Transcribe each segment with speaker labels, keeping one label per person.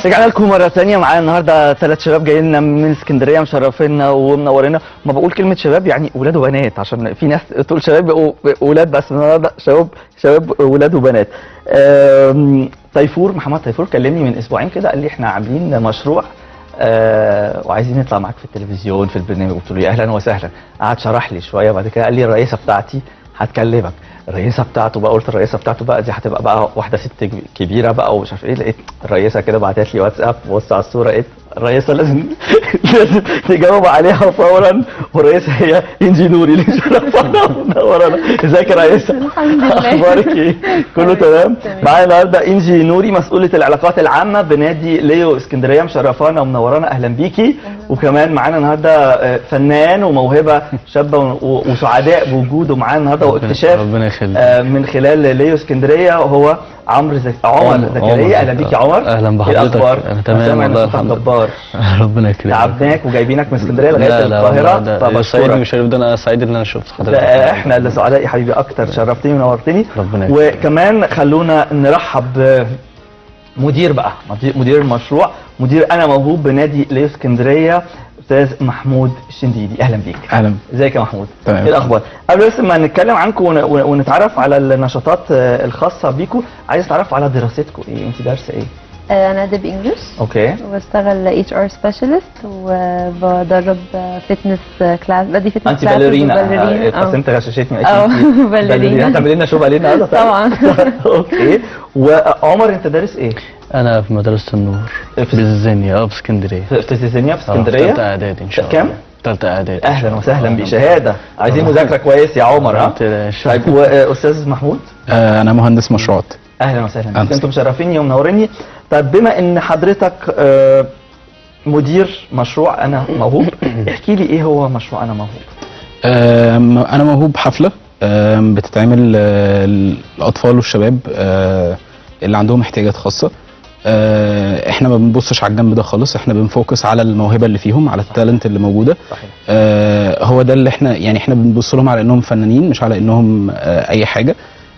Speaker 1: رجعنا لكم مرة تانية معانا النهاردة ثلاث شباب جايين لنا من اسكندرية مشرفينا ومنورينا ما بقول كلمة شباب يعني ولاد وبنات عشان في ناس تقول شباب بقوا ولاد بس النهاردة شباب شباب ولاد وبنات آم، تيفور محمد تيفور كلمني من اسبوعين كده قال لي احنا عاملين مشروع آه وعايزين نطلع معاك في التلفزيون في البرنامج قلت له يا اهلا وسهلا قعد شرح لي شويه بعد كده قال لي الرئيسه بتاعتي هتكلمك الرئيسه بتاعته بقى قلت الرئيسه بتاعته بقى دي هتبقى بقى واحده ست كب- كبيره بقى ومش عارف ايه لقيت الرئيسه كده بعتت لي واتساب بص على الصوره لقيت الرئيسه لازم لازم تجاوب عليها فورا والرئيسه هي انجي نوري اللي شرفنا ومنورانا ازيك يا رئيسه
Speaker 2: الحمد لله.
Speaker 1: اخبارك ايه كله تمام
Speaker 2: تمام.
Speaker 1: معايا النهارده انجي نوري مسؤوله العلاقات العامه بنادي ليو اسكندريه مشرفانا ومنورانا اهلا بيكي وكمان معانا النهارده آه، فنان وموهبه شابه و- و- وسعداء بوجوده معانا النهارده واكتشاف
Speaker 3: ربنا يخليك
Speaker 1: آه، من خلال ليو اسكندريه وهو عمرو زك... عمر
Speaker 3: عمر-
Speaker 1: زكريا
Speaker 3: عمر.
Speaker 1: اهلا بيك يا عمر
Speaker 3: أهلاً
Speaker 1: ايه
Speaker 3: بحضرتك.
Speaker 1: الاخبار
Speaker 3: أنا تمام
Speaker 1: سامع إن
Speaker 3: والله
Speaker 1: صوتك
Speaker 3: الحمد لله.
Speaker 1: جبار
Speaker 3: ربنا يكرمك
Speaker 1: تعبناك وجايبينك من اسكندريه لغايه
Speaker 3: لا لا والله
Speaker 1: القاهره
Speaker 3: ده
Speaker 1: فبشكرك
Speaker 3: سعيد وشريف ده انا سعيد ان انا شفت حضرتك
Speaker 1: ده احنا اللي سعداء يا حبيبي اكتر شرفتني ونورتني
Speaker 3: ربنا يكرمك.
Speaker 1: وكمان خلونا نرحب بمدير بقى مدير- مدير المشروع مدير انا موهوب بنادي ليو اسكندريه استاذ محمود الشنديدي اهلا بيك
Speaker 4: اهلا
Speaker 1: ازيك يا محمود
Speaker 4: تمام.
Speaker 1: ايه الاخبار قبل بس ما نتكلم عنكم ون- ون- ونتعرف على النشاطات آه، الخاصه بيكم عايز اتعرف على دراستكم ايه انت دارسه ايه
Speaker 2: آه، انا ادب انجلش
Speaker 1: اوكي
Speaker 2: وبشتغل اتش ار سبيشالست وبدرب فتنس كلاس بدي فتنس
Speaker 1: انت باليرينا آه، بس انت غششتني اكيد
Speaker 2: اه
Speaker 1: أنت
Speaker 2: باليرينا
Speaker 1: هتعملي لنا شو باليه النهارده طيب؟
Speaker 2: طبعا
Speaker 1: اوكي وعمر انت دارس ايه؟
Speaker 3: انا في مدرسه النور
Speaker 1: في-
Speaker 3: بالزنيا اه في اسكندريه
Speaker 1: في في سيزينيا في
Speaker 3: آه، في
Speaker 1: اسكندريه
Speaker 3: ثالثه اعدادي ان شاء الله
Speaker 1: كام؟
Speaker 3: ثالثه اعدادي
Speaker 1: اهلا وسهلا بيك شهاده عايزين مذاكره كويس يا عمر ها
Speaker 3: تقلقش.
Speaker 1: طيب واستاذ محمود
Speaker 4: آه انا مهندس مشروعات
Speaker 1: اهلا وسهلا بيك
Speaker 4: أهلا.
Speaker 1: انتم مشرفيني ومنوريني طيب بما ان حضرتك آه، مدير مشروع انا موهوب احكي لي ايه هو مشروع انا موهوب
Speaker 4: آم، انا موهوب حفله آم، بتتعمل آه، للاطفال والشباب آه، اللي عندهم احتياجات خاصه آه، احنا ما بنبصش على الجنب ده خالص احنا بنفوكس على الموهبه اللي فيهم على التالنت اللي موجوده
Speaker 1: صحيح
Speaker 4: آه، هو ده اللي احنا يعني احنا بنبص لهم على انهم فنانين مش على انهم آه، اي حاجه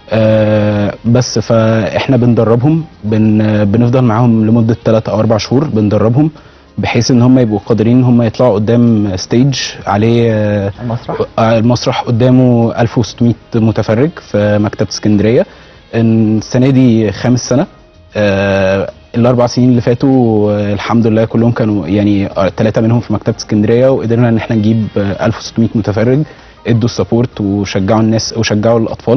Speaker 4: آه، بس فاحنا بندربهم بن بنفضل معاهم لمده 3 او 4 شهور بندربهم بحيث ان هم يبقوا قادرين ان هم يطلعوا قدام ستيج عليه آه،
Speaker 1: المسرح
Speaker 4: آه، المسرح قدامه 1600 متفرج في مكتبه اسكندريه إن السنه دي خامس سنه آه، الاربع سنين اللي فاتوا آه، الحمد لله كلهم كانوا يعني ثلاثه منهم في مكتبه اسكندريه وقدرنا ان احنا نجيب آه، 1600 متفرج ادوا السبورت وشجعوا الناس وشجعوا الاطفال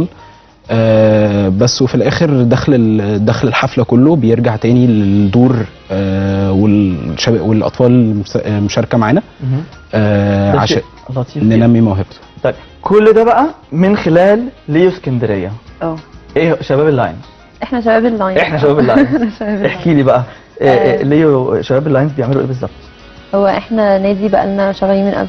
Speaker 4: آه، بس وفي الاخر دخل ال- دخل الحفله كله بيرجع تاني للدور آه، والشباب والاطفال المس- آه، مشاركه معانا
Speaker 1: مهم.
Speaker 4: آه،
Speaker 1: ده
Speaker 4: عشان
Speaker 1: شيء لطيف جداً.
Speaker 4: ننمي موهبته
Speaker 1: طيب كل ده بقى من خلال ليو اسكندريه
Speaker 2: اه
Speaker 1: ايه شباب اللاينز
Speaker 2: احنا شباب اللاين
Speaker 1: احنا شباب اللاينز
Speaker 2: احنا شباب اللاين
Speaker 1: احكي لي بقى إيه إيه
Speaker 2: آه.
Speaker 1: ليو شباب اللاينز بيعملوا ايه بالظبط
Speaker 2: هو احنا نادي بقالنا شغالين من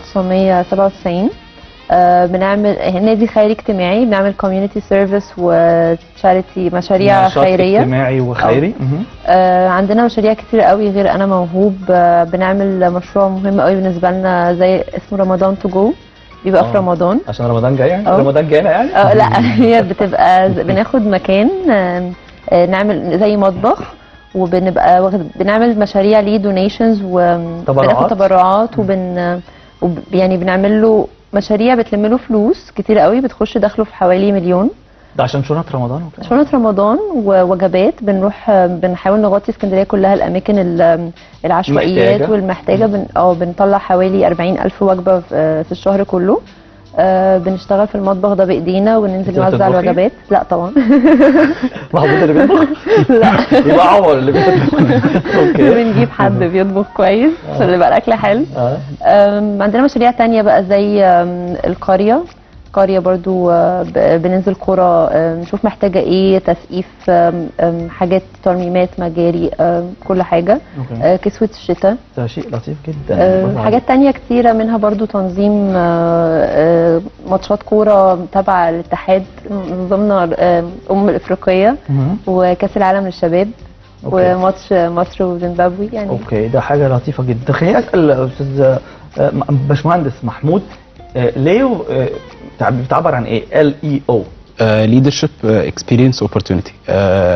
Speaker 2: 1997 آه بنعمل نادي خيري اجتماعي بنعمل كوميونتي سيرفيس وتشاريتي مشاريع
Speaker 1: نشاط
Speaker 2: خيريه
Speaker 1: اجتماعي وخيري مهم.
Speaker 2: آه، عندنا مشاريع كتير قوي غير انا موهوب آه، بنعمل مشروع مهم قوي بالنسبه لنا زي اسمه رمضان تو جو بيبقى في
Speaker 1: آه.
Speaker 2: رمضان
Speaker 1: عشان رمضان جاي يعني
Speaker 2: أه.
Speaker 1: رمضان جاينا يعني
Speaker 2: اه لا هي بتبقى ز- بناخد مكان آه، آه، نعمل زي مطبخ وبنبقى واخد بنعمل مشاريع ليه دونيشنز
Speaker 1: تبرعات.
Speaker 2: وبناخد تبرعات وبن وب- يعني بنعمل له مشاريع بتلم له فلوس كتير قوي بتخش دخله في حوالي مليون
Speaker 1: ده عشان شنط رمضان وكده
Speaker 2: شنط رمضان ووجبات بنروح بنحاول نغطي اسكندريه كلها الاماكن ال- العشوائيات
Speaker 1: محتاجة.
Speaker 2: والمحتاجه بن اه بنطلع حوالي 40 الف وجبه في في الشهر كله آه، بنشتغل في المطبخ ده بايدينا
Speaker 1: انت
Speaker 2: وننزل
Speaker 1: اللي
Speaker 2: نوزع
Speaker 1: بتطبخي؟
Speaker 2: الوجبات لا طبعا
Speaker 1: محمود اللي بيطبخ
Speaker 2: لا
Speaker 1: يبقى عمر اللي بيطبخ اوكي
Speaker 2: بنجيب حد بيطبخ كويس عشان يبقى الاكل حلو
Speaker 1: اه
Speaker 2: آم، عندنا مشاريع تانية بقى زي آم، القرية قرية برضو آه، ب- بننزل قرى آه، نشوف محتاجة ايه تسقيف آم، آم، حاجات ترميمات مجاري آم، كل حاجة
Speaker 1: اوكي
Speaker 2: آه، كسوة الشتاء
Speaker 1: ده شيء لطيف جدا
Speaker 2: آه،
Speaker 1: برافو
Speaker 2: حاجات تانية كتيرة منها برضو تنظيم آه، آه، ماتشات كورة تبع الاتحاد نظمنا آه، أم الإفريقية
Speaker 1: عليك. مهم.
Speaker 2: وكأس العالم للشباب
Speaker 1: أوكي.
Speaker 2: وماتش مصر وزيمبابوي يعني
Speaker 1: اوكي ده حاجه لطيفه جدا خليني اسال استاذ آه، م- باشمهندس محمود آه، ليو آه، تعب- بتعبر عن ايه ال اي او
Speaker 4: ليدرشيب اكسبيرينس اوبورتونيتي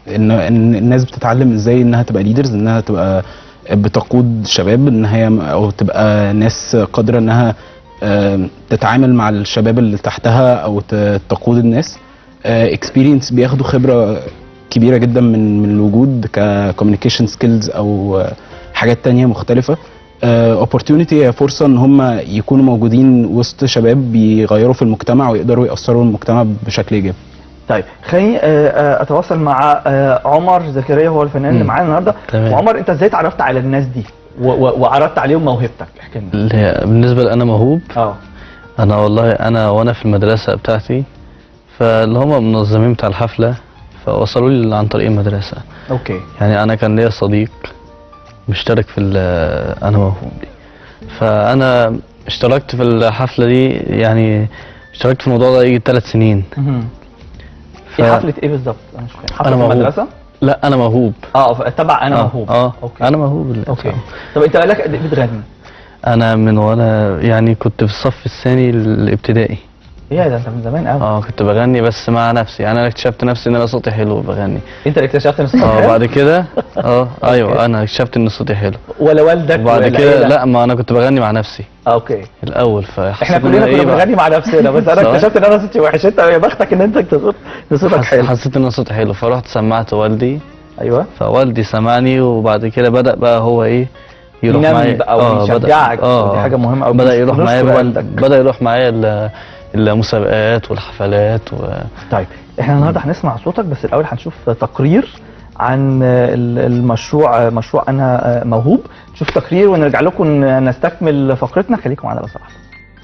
Speaker 4: ان ان الناس بتتعلم ازاي انها تبقى ليدرز انها تبقى بتقود شباب ان هي او تبقى ناس قادره انها آم، تتعامل مع الشباب اللي تحتها او ت- تقود الناس اكسبيرينس بياخدوا خبره كبيره جدا من من الوجود ككوميونيكيشن سكيلز او آه، حاجات تانية مختلفه اوبورتيونيتي هي فرصه ان هم يكونوا موجودين وسط شباب بيغيروا في المجتمع ويقدروا ياثروا المجتمع بشكل ايجابي
Speaker 1: طيب خليني آه، آه، اتواصل مع آه، عمر زكريا هو الفنان اللي
Speaker 3: مم.
Speaker 1: معانا النهارده
Speaker 3: تمام.
Speaker 1: وعمر انت ازاي اتعرفت على الناس دي و- و- وعرضت عليهم موهبتك احكي لنا
Speaker 3: اللي هي بالنسبه لأنا موهوب
Speaker 1: اه
Speaker 3: انا والله انا وانا في المدرسه بتاعتي فاللي هم المنظمين بتاع الحفله فوصلوا لي عن طريق المدرسه
Speaker 1: اوكي
Speaker 3: يعني انا كان ليا صديق مشترك في ال- انا موهوب دي فانا اشتركت في الحفله دي يعني اشتركت في الموضوع ده يجي ثلاث سنين
Speaker 1: مهم.
Speaker 3: ف...
Speaker 1: ايه حفله ايه بالظبط انا مش فاهم حفله
Speaker 3: أنا
Speaker 1: في
Speaker 3: موهوب.
Speaker 1: المدرسه
Speaker 3: لا انا موهوب
Speaker 1: اه ف- تبع انا
Speaker 3: آه،
Speaker 1: موهوب
Speaker 3: اه
Speaker 1: اوكي
Speaker 3: انا موهوب اللي
Speaker 1: اوكي
Speaker 3: أفهم.
Speaker 1: طب انت بقالك قد ايه بتغني
Speaker 3: انا من وانا يعني كنت في الصف الثاني الابتدائي
Speaker 1: ايه ده انت من زمان قوي
Speaker 3: اه كنت بغني بس مع نفسي يعني انا اكتشفت نفسي ان انا صوتي حلو بغني
Speaker 1: انت اللي اكتشفت ان صوتك
Speaker 3: اه
Speaker 1: حلو؟
Speaker 3: بعد كده اه ايوه انا اكتشفت ان صوتي حلو
Speaker 1: ولا والدك
Speaker 3: وبعد
Speaker 1: ولا
Speaker 3: كده
Speaker 1: عيلة؟
Speaker 3: لا ما انا كنت بغني مع نفسي
Speaker 1: آه، اوكي
Speaker 3: الاول فحسيت
Speaker 1: احنا
Speaker 3: إن
Speaker 1: كلنا
Speaker 3: أنا
Speaker 1: كنا
Speaker 3: إيه بقى،
Speaker 1: بنغني مع نفسنا بس انا
Speaker 3: صح؟
Speaker 1: اكتشفت ان انا صوتي وحش انت يا بختك ان انت اكتشفت ان صوتك
Speaker 3: حس-
Speaker 1: حلو
Speaker 3: حسيت ان أنا صوتي حلو فرحت سمعت والدي
Speaker 1: ايوه
Speaker 3: فوالدي سمعني وبعد كده بدا بقى هو ايه يروح
Speaker 1: ينمي
Speaker 3: معايا
Speaker 1: بقى
Speaker 3: آه، بدأ-
Speaker 1: ويشجعك
Speaker 3: اه
Speaker 1: ودي حاجه مهمه قوي
Speaker 3: بدا يروح معايا بقى
Speaker 1: والدك
Speaker 3: بدا يروح معايا ال- المسابقات والحفلات و...
Speaker 1: طيب احنا النهارده هنسمع صوتك بس الاول هنشوف تقرير عن ال- المشروع مشروع انا موهوب نشوف تقرير ونرجع لكم ن- نستكمل فقرتنا خليكم معانا لو سمحتوا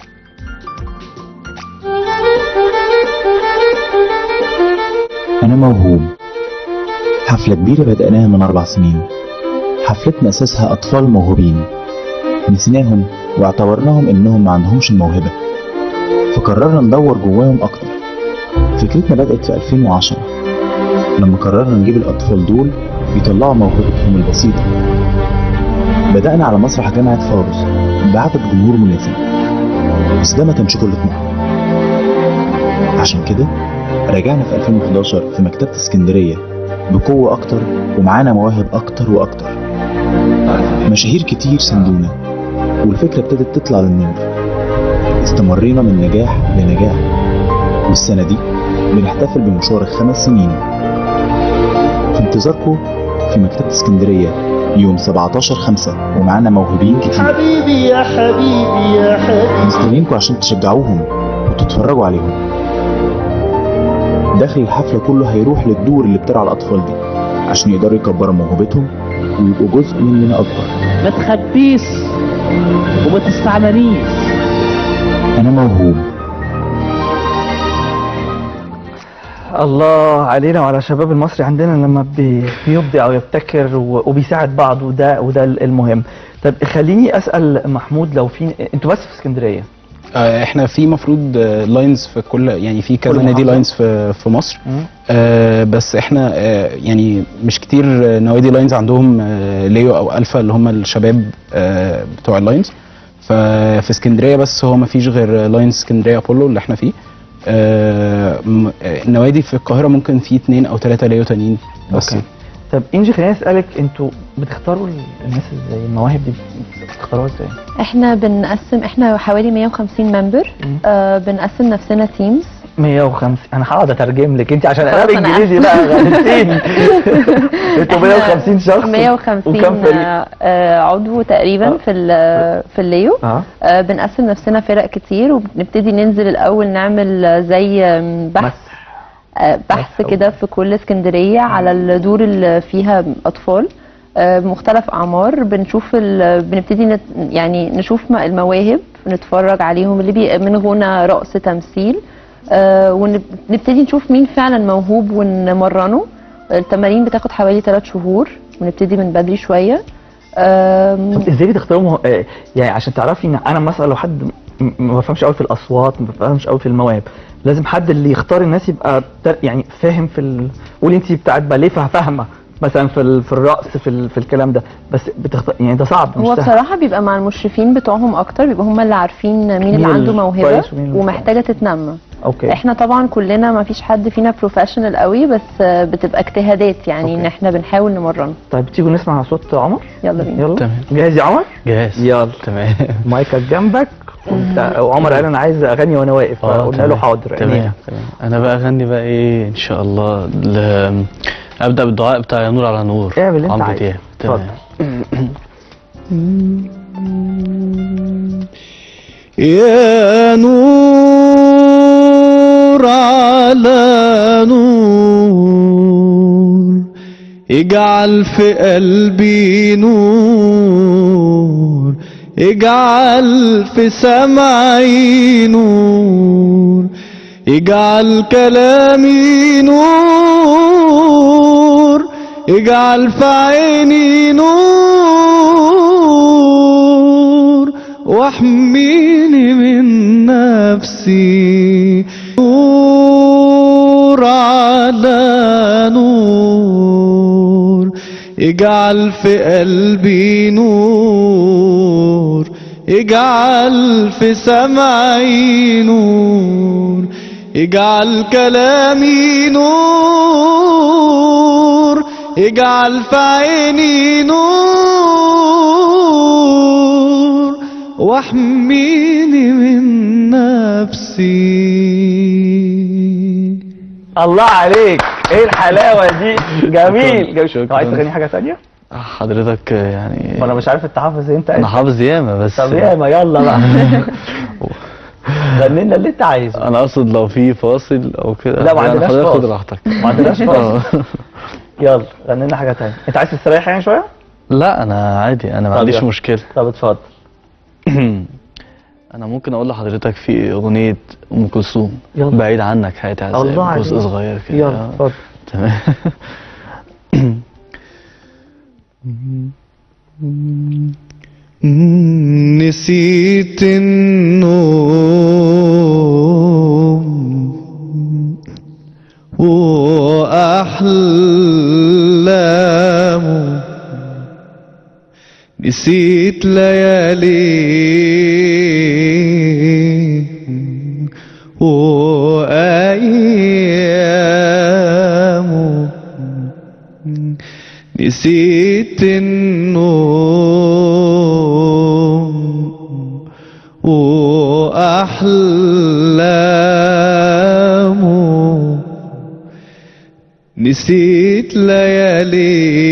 Speaker 5: أنا موهوب حفلة كبيرة بدأناها من أربع سنين حفلتنا أساسها أطفال موهوبين نسيناهم واعتبرناهم إنهم ما عندهمش الموهبة فقررنا ندور جواهم أكتر فكرتنا بدأت في 2010 لما قررنا نجيب الأطفال دول يطلعوا موهبتهم البسيطة بدأنا على مسرح جامعة فاروس بعدد جمهور مناسب بس ده ما كانش كل طموحنا عشان كده رجعنا في 2011 في مكتبة اسكندرية بقوة أكتر ومعانا مواهب أكتر وأكتر مشاهير كتير سندونا والفكرة ابتدت تطلع للنور استمرينا من نجاح لنجاح والسنة دي بنحتفل بمشوار الخمس سنين في انتظاركم في مكتبة اسكندرية يوم 17 5 ومعانا موهوبين كتير
Speaker 6: حبيبي يا حبيبي يا حبيبي
Speaker 5: مستنيينكم عشان تشجعوهم وتتفرجوا عليهم داخل الحفلة كله هيروح للدور اللي بترعى الأطفال دي عشان يقدروا يكبروا موهبتهم ويبقوا جزء مننا أكبر
Speaker 6: ما تخبيش وما تستعمليش
Speaker 5: أنا موهوب
Speaker 1: الله علينا وعلى الشباب المصري عندنا لما بي- بيبدع ويبتكر و- وبيساعد بعض وده وده المهم طب خليني اسال محمود لو في انتوا بس في اسكندريه
Speaker 4: آه، احنا في مفروض لاينز في كل يعني في كذا
Speaker 1: كل
Speaker 4: نادي
Speaker 1: محافظة؟
Speaker 4: لاينز في في مصر
Speaker 1: مم.
Speaker 4: آه، بس احنا آه، يعني مش كتير آه، نوادي لاينز عندهم آه، ليو او الفا اللي هم الشباب آه، بتوع اللاينز ففي اسكندريه بس هو ما فيش غير لاينز اسكندريه ابولو اللي احنا فيه آه، م- آه، النوادي في القاهره ممكن في اتنين او تلاته ليو تانيين بس
Speaker 1: أوكي. طب انجي خليني اسالك انتوا بتختاروا الناس ازاي المواهب دي بتختاروها ازاي
Speaker 2: احنا بنقسم احنا حوالي 150 ممبر
Speaker 1: مم.
Speaker 2: آه بنقسم نفسنا تيمز
Speaker 1: 150 انا هقعد اترجم لك انت عشان
Speaker 2: خلاص
Speaker 1: انا
Speaker 2: أنا
Speaker 1: انجليزي بقى غلطتين انتوا 150 شخص
Speaker 2: 150
Speaker 1: وكم فريق؟
Speaker 2: آه عضو تقريبا
Speaker 1: آه.
Speaker 2: في ال- في الليو
Speaker 1: اه
Speaker 2: آه بنقسم نفسنا فرق كتير وبنبتدي ننزل الاول نعمل آه، زي آم، بحث آه، بحث
Speaker 1: بحث
Speaker 2: كده في كل اسكندريه على الدور اللي فيها اطفال آه، بمختلف اعمار بنشوف ال- بنبتدي نت يعني نشوف م- المواهب نتفرج عليهم اللي بي من غنى رقص تمثيل آه، ونبتدي نشوف مين فعلا موهوب ونمرنه التمارين بتاخد حوالي 3 شهور ونبتدي من بدري شويه آم،
Speaker 1: طب ازاي بتختاروا مه... آه، يعني عشان تعرفي ان انا مثلا لو حد م- ما بفهمش قوي في الاصوات ما بفهمش قوي في المواهب لازم حد اللي يختار الناس يبقى تر- يعني فاهم في ال... قولي انت بتاعت باليه فاهمه مثلا في ال- في الرقص في ال- في الكلام ده بس بتخط... يعني ده صعب مش
Speaker 2: هو
Speaker 1: سهل
Speaker 2: بصراحة بيبقى مع المشرفين بتوعهم أكتر بيبقى هم اللي عارفين مين
Speaker 1: مين
Speaker 2: اللي عنده
Speaker 1: ال-
Speaker 2: موهبة
Speaker 1: كويس ومين اللي مش
Speaker 2: ومحتاجة تتنمى
Speaker 1: اوكي
Speaker 2: احنا طبعا كلنا ما فيش حد فينا بروفيشنال قوي بس آه، بتبقى اجتهادات يعني ان
Speaker 1: أوكي.
Speaker 2: احنا بنحاول نمرن
Speaker 1: طيب تيجوا نسمع صوت عمر
Speaker 2: يلا بينا
Speaker 1: يلا
Speaker 3: تمام.
Speaker 1: جاهز يا عمر
Speaker 3: جاهز
Speaker 1: يلا
Speaker 3: تمام
Speaker 1: مايكك جنبك وانت- وعمر قال انا عايز اغني وانا واقف
Speaker 3: آه،
Speaker 1: فقلنا له
Speaker 3: تمام.
Speaker 1: حاضر
Speaker 3: تمام
Speaker 1: عينينا.
Speaker 3: تمام انا بقى اغني بقى ايه ان شاء الله ل... ابدا بالدعاء بتاع يا نور على نور
Speaker 1: اعمل اللي انت
Speaker 3: عمرو
Speaker 1: عايزه.
Speaker 3: دياب تمام
Speaker 6: يا نور على نور اجعل في قلبي نور اجعل في سمعي نور اجعل كلامي نور اجعل في عيني نور واحميني من نفسي نور على نور اجعل في قلبي نور اجعل في سمعي نور اجعل كلامي نور اجعل في عيني نور واحميني من نفسي
Speaker 1: الله عليك ايه الحلاوه دي جميل جميل
Speaker 3: شكراً.
Speaker 1: لو عايز تغني حاجه ثانيه
Speaker 3: حضرتك يعني
Speaker 1: ما انا مش عارف انت حافظ ايه انت
Speaker 3: انا حافظ ياما بس
Speaker 1: طب يا ما يلا بقى غني لنا اللي انت عايزه
Speaker 3: انا اقصد لو في فاصل او كده
Speaker 1: لا، ما
Speaker 3: يعني
Speaker 1: عندناش
Speaker 3: حضرتك خد
Speaker 1: فاصل.
Speaker 3: راحتك
Speaker 1: ما عندناش فاصل يلا غني لنا حاجه ثانيه انت عايز تستريح يعني شويه
Speaker 3: لا انا عادي انا ما
Speaker 1: طب
Speaker 3: عنديش
Speaker 1: يلا.
Speaker 3: مشكله
Speaker 1: طب اتفضل
Speaker 3: انا ممكن اقول لحضرتك في اغنيه ام كلثوم
Speaker 1: يلا.
Speaker 3: بعيد عنك حياتي
Speaker 1: الله
Speaker 3: عذاب
Speaker 1: عليك
Speaker 3: جزء صغير كده
Speaker 1: يلا اتفضل
Speaker 3: تمام
Speaker 6: نسيت النوم وأحلامه نسيت ليالي وأيامه نسيت النوم وأحلامه نسيت ليالي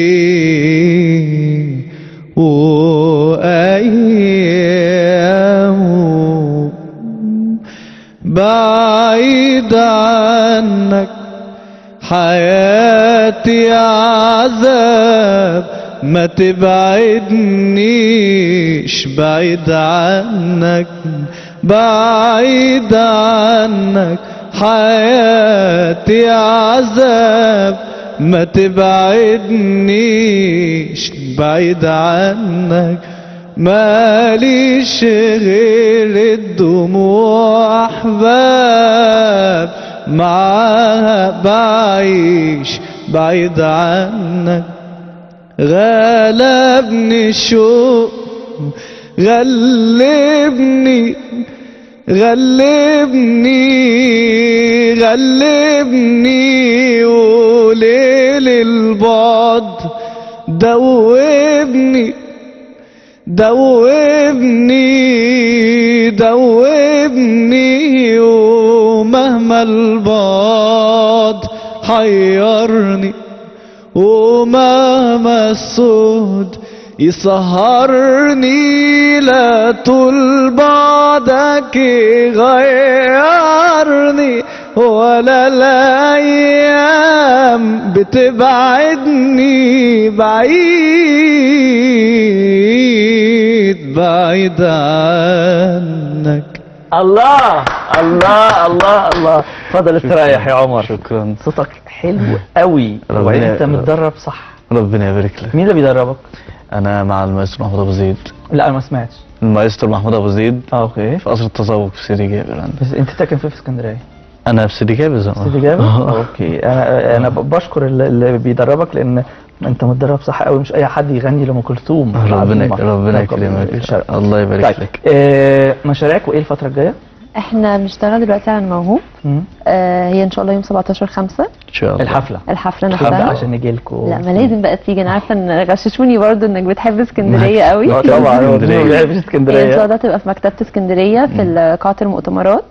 Speaker 6: وأيامه بعيد عنك حياتي عذاب ما تبعدنيش بعيد عنك بعيد عنك حياتي عذاب ما تبعدنيش بعيد عنك ماليش غير الدموع احباب معاها بعيش بعيد عنك غلبني الشوق غلبني غلبني غلبني وليل البعد دوبني دوبني دوبني ومهما البعد حيرني ومهما الصوت يسهرني لا طول بعدك يغيرني ولا الايام بتبعدني بعيد بعيد عنك
Speaker 1: الله الله الله الله اتفضل استريح يا عمر
Speaker 3: شكرا
Speaker 1: صوتك حلو قوي
Speaker 3: ربنا
Speaker 1: وبعدين انت
Speaker 3: يقدر.
Speaker 1: متدرب صح
Speaker 3: ربنا يبارك لك
Speaker 1: مين اللي بيدربك؟
Speaker 3: انا مع المايسترو محمود ابو زيد
Speaker 1: لا انا ما سمعتش
Speaker 3: المايسترو محمود ابو زيد
Speaker 1: اه اوكي
Speaker 3: في قصر التذوق في سيدي جابر عندنا
Speaker 1: بس انت ساكن فين في اسكندريه؟
Speaker 3: انا في سيدي جابر زمان
Speaker 1: سيدي جابر اوكي انا انا ب- بشكر اللي- اللي بيدربك لان انت متدرب صح قوي مش اي حد يغني لام كلثوم
Speaker 3: ربنا
Speaker 1: العظيمة.
Speaker 3: ربنا
Speaker 1: لقب
Speaker 3: يكرمك
Speaker 1: الشرق.
Speaker 3: الله يبارك
Speaker 1: طيب
Speaker 3: لك
Speaker 1: آه، مشاريعكم ايه الفتره الجايه؟
Speaker 2: احنا بنشتغل دلوقتي على الموهوب
Speaker 1: مم.
Speaker 2: آه هي ان شاء الله يوم 17 5
Speaker 3: ان شاء الله
Speaker 1: الحفله
Speaker 2: الحفله
Speaker 1: حفله
Speaker 2: نفسها
Speaker 1: عشان نجي لكم
Speaker 2: لا ما لازم بقى تيجي انا عارفه ان غششوني برضو انك بتحب اسكندريه قوي
Speaker 1: اه طبعا هو
Speaker 3: اسكندرية.
Speaker 1: مين ما بيحبش
Speaker 2: هي ان شاء
Speaker 1: اسكندريه
Speaker 2: الله تبقى في مكتبه اسكندريه في قاعه المؤتمرات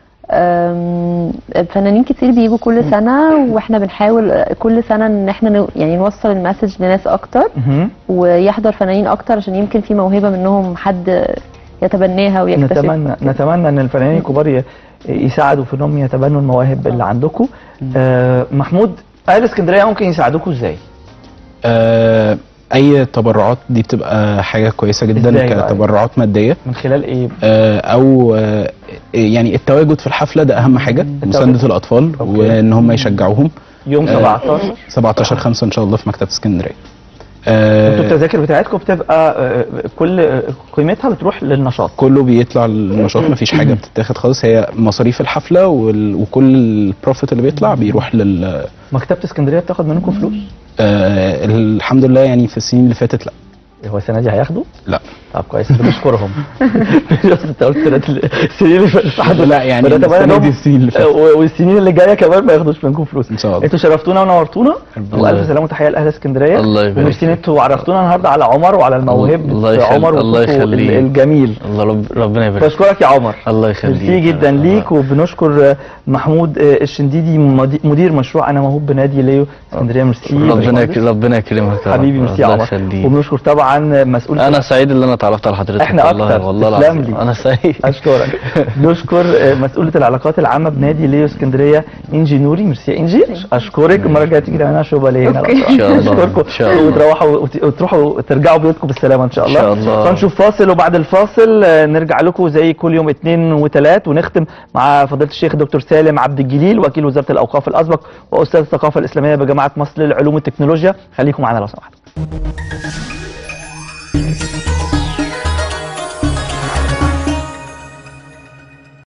Speaker 2: أم، فنانين كتير بيجوا كل سنه واحنا بنحاول كل سنه ان احنا نو- يعني نوصل المسج لناس اكتر
Speaker 1: مهم.
Speaker 2: ويحضر فنانين اكتر عشان يمكن في موهبه منهم حد يتبناها ويكتشف
Speaker 1: نتمنى نتمنى ان الفنانين الكبار ي- يساعدوا في انهم يتبنوا المواهب اللي عندكم آه محمود اهل اسكندريه ممكن يساعدوكم ازاي؟
Speaker 4: آه، اي تبرعات دي بتبقى حاجه كويسه جدا
Speaker 1: إزاي بقى؟
Speaker 4: كتبرعات ماديه
Speaker 1: من خلال ايه؟
Speaker 4: آه، او آه، يعني التواجد في الحفله ده اهم حاجه مسانده الاطفال
Speaker 1: أوكي.
Speaker 4: وان هم يشجعوهم
Speaker 1: يوم
Speaker 4: آه،
Speaker 1: 17
Speaker 4: 17 5 ان شاء الله في مكتبه اسكندريه
Speaker 1: انتوا
Speaker 4: آه،
Speaker 1: التذاكر بتاعتكم بتبقى آه، كل آه، قيمتها بتروح للنشاط
Speaker 4: كله بيطلع النشاط مفيش حاجه بتتاخد خالص هي مصاريف الحفله وال- وكل البروفيت اللي بيطلع بيروح لل
Speaker 1: مكتبه اسكندريه بتاخد منكم فلوس؟
Speaker 4: آه، الحمد لله يعني في السنين اللي فاتت لا
Speaker 1: هو السنه دي هياخدوا؟
Speaker 4: لا
Speaker 1: طب كويس بنشكرهم بس انت قلت سنة- السنين اللي فاتت
Speaker 4: الحمد لله يعني
Speaker 1: ونتمنى
Speaker 4: السنة
Speaker 1: إنهم-
Speaker 4: دي السنين اللي فاتت.
Speaker 1: و- والسنين اللي جايه كمان ما ياخدوش منكم فلوس
Speaker 4: ان شاء الله
Speaker 1: انتوا شرفتونا ونورتونا
Speaker 4: ربنا
Speaker 1: والف
Speaker 4: يبارك.
Speaker 1: سلامه وتحيه لاهل اسكندريه
Speaker 3: الله يبارك
Speaker 1: وميرسي ان
Speaker 3: فيك.
Speaker 1: انتوا عرفتونا النهارده على عمر وعلى الموهب
Speaker 3: الله يخلي-
Speaker 1: عمر
Speaker 3: الله
Speaker 1: وصوته
Speaker 3: يخليك.
Speaker 1: ال- الجميل
Speaker 3: الله رب ربنا يبارك فيك.
Speaker 1: بشكرك يا عمر
Speaker 3: الله يخليك
Speaker 1: ميرسي جدا
Speaker 3: الله-
Speaker 1: ليك وبنشكر محمود الشنديدي مدي- مدير مشروع انا موهوب بنادي ليو اسكندريه ميرسي
Speaker 3: ربنا
Speaker 1: باشمهندس.
Speaker 3: يك- ربنا يكرمك يا رب.
Speaker 1: حبيبي ميرسي يا
Speaker 3: الله
Speaker 1: عمر
Speaker 3: يخليك.
Speaker 1: وبنشكر طبعا مسؤول
Speaker 3: انا سعيد ان انا اتعرفت على حضرتك
Speaker 1: إحنا
Speaker 3: والله
Speaker 1: أكتر.
Speaker 3: والله
Speaker 1: تسلم
Speaker 3: العظيم
Speaker 1: لي.
Speaker 3: انا سعيد
Speaker 1: اشكرك نشكر آه، مسؤوله العلاقات العامه بنادي ليو اسكندريه انجي نوري ميرسي يا انجي اشكرك المره الجايه تيجي تعملنا شوبه ليه هنا
Speaker 2: أوكي.
Speaker 1: لو
Speaker 3: إن شاء الله.
Speaker 1: اشكركم
Speaker 3: إن شاء الله.
Speaker 1: وتروحوا وت- وتروحوا ترجعوا بيوتكم بالسلامه ان شاء الله
Speaker 3: إن شاء الله.
Speaker 1: فنشوف فاصل وبعد الفاصل آه، نرجع لكم زي كل يوم اثنين وثلاث ونختم مع فضيله الشيخ دكتور سالم عبد الجليل وكيل وزاره الاوقاف الاسبق واستاذ الثقافه الاسلاميه بجامعه مصر للعلوم والتكنولوجيا خليكم معنا لو سمحتوا